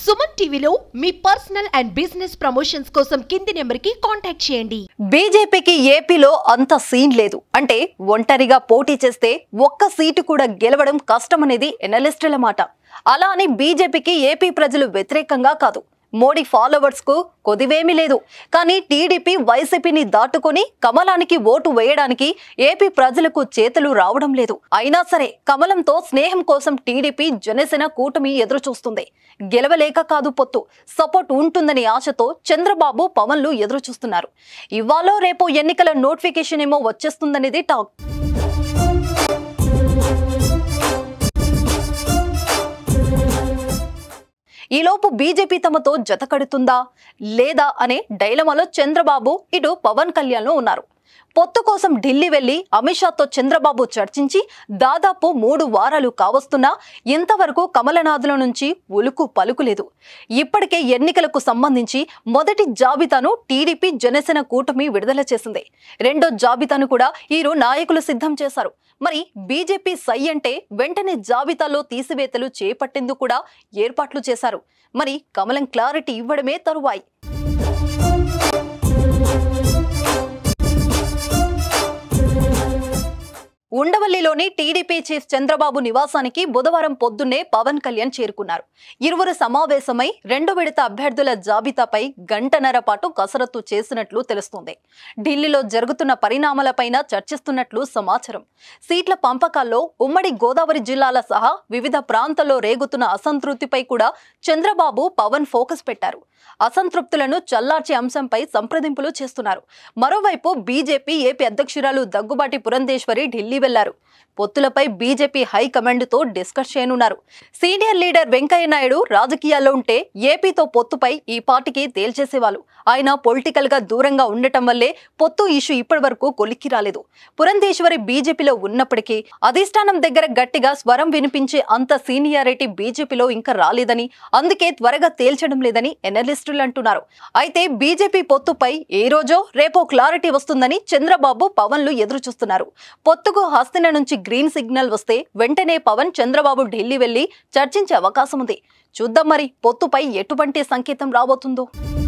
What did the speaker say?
సుమన్ టీవీలో మీ personal and business promotions కోసం కింది నెంబర్కి కాంటాక్ట్ చేయండి బీజేపీకి ఏపీలో అంత సీన్ లేదు అంటే ఒంటరిగా పోటీ చేస్తే ఒక్క సీటు కూడా గెలవడం కష్టమనేది ఎనలిస్టుల మాట అలా అని బీజేపీకి ఏపీ ప్రజలు వ్యతిరేకంగా కాదు మోడీ ఫాలోవర్స్ కు కొదివేమీ లేదు కానీ టీడీపీ వైసీపీని దాటుకొని కమలానికి ఓటు వేయడానికి ఏపీ ప్రజలకు చేతులు రావడం లేదు అయినా సరే కమలంతో స్నేహం కోసం టీడీపీ జనసేన కూటమి ఎదురు చూస్తుంది గెలవలేక కాదు పొత్తు సపోర్ట్ ఉంటుందని ఆశతో చంద్రబాబు పవన్లు ఎదురు చూస్తున్నారు ఇవాళ రేపు ఎన్నికల నోటిఫికేషన్ ఏమో వచ్చేస్తుందనేది టాక్ ఈలోపు బీజేపీ తమతో జత కడుతుందా లేదా అనే డైలమాలో చంద్రబాబు ఇటు పవన్ కళ్యాణ్ ఉన్నారు పొత్తు కోసం ఢిల్లీ వెళ్లి అమిత్ షాతో చంద్రబాబు చర్చించి దాదాపు మూడు వారాలు కావస్తున్నా ఇంతవరకు కమలనాథుల నుంచి ఉలుకు పలుకులేదు ఇప్పటికే ఎన్నికలకు సంబంధించి మొదటి జాబితాను టీడీపీ జనసేన కూటమి విడుదల చేసింది రెండో జాబితాను కూడా ఈరు నాయకులు సిద్ధం చేశారు మరి బీజేపీ సై అంటే వెంటనే జాబితాలో తీసివేతలు చేపట్టేందుకు కూడా ఏర్పాట్లు చేశారు మరి కమలం క్లారిటీ ఇవ్వడమే తరువాయి ఉండవల్లిలోని టీడీపీ చీఫ్ చంద్రబాబు నివాసానికి బుధవారం పొద్దున్నే పవన్ కళ్యాణ్ చేరుకున్నారు ఇరువురు సమావేశమై రెండు విడత అభ్యర్థుల జాబితాపై గంటన్నర పాటు కసరత్తు చేసినట్లు తెలుస్తోంది ఢిల్లీలో జరుగుతున్న పరిణామాలపైన చర్చిస్తున్నట్లు సమాచారం సీట్ల పంపకాల్లో ఉమ్మడి గోదావరి జిల్లాల సహా వివిధ ప్రాంతాల్లో రేగుతున్న అసంతృప్తిపై కూడా చంద్రబాబు పవన్ ఫోకస్ పెట్టారు అసంతృప్తులను చల్లార్చే అంశంపై సంప్రదింపులు చేస్తున్నారు మరోవైపు బీజేపీ ఏపీ అధ్యక్షురాలు దగ్గుబాటి పురంధేశ్వరి ఢిల్లీ వెళ్లారు పొత్తులపై బీజేపీ హైకమాండ్తో డిస్కస్ చేయనున్నారు సీనియర్ లీడర్ వెంకయ్య నాయుడు రాజకీయాల్లో ఉంటే ఏపీతో పొత్తుపై ఈ పార్టీకి తేల్చేసేవాళ్ళు ఆయన పొలిటికల్ గా దూరంగా ఉండటం వల్లే పొత్తు ఇష్యూ ఇప్పటి వరకు కొలిక్కి రాలేదు పురంధేశ్వరి బీజేపీలో ఉన్నప్పటికీ అధిష్టానం దగ్గర గట్టిగా స్వరం వినిపించే అంత సీనియారిటీ బీజేపీలో ఇంకా రాలేదని అందుకే త్వరగా తేల్చడం లేదని ఎనలిస్టులు అంటున్నారు అయితే బీజేపీ పొత్తుపై ఏ రోజో రేపో క్లారిటీ వస్తుందని చంద్రబాబు పవన్లు ఎదురు చూస్తున్నారు పొత్తుకు హస్తిన నుంచి గ్రీన్ సిగ్నల్ వస్తే వెంటనే పవన్ చంద్రబాబు ఢిల్లీ వెళ్లి చర్చించే అవకాశం ఉంది చూద్దాం మరి పొత్తుపై ఎటువంటి సంకేతం రాబోతుందో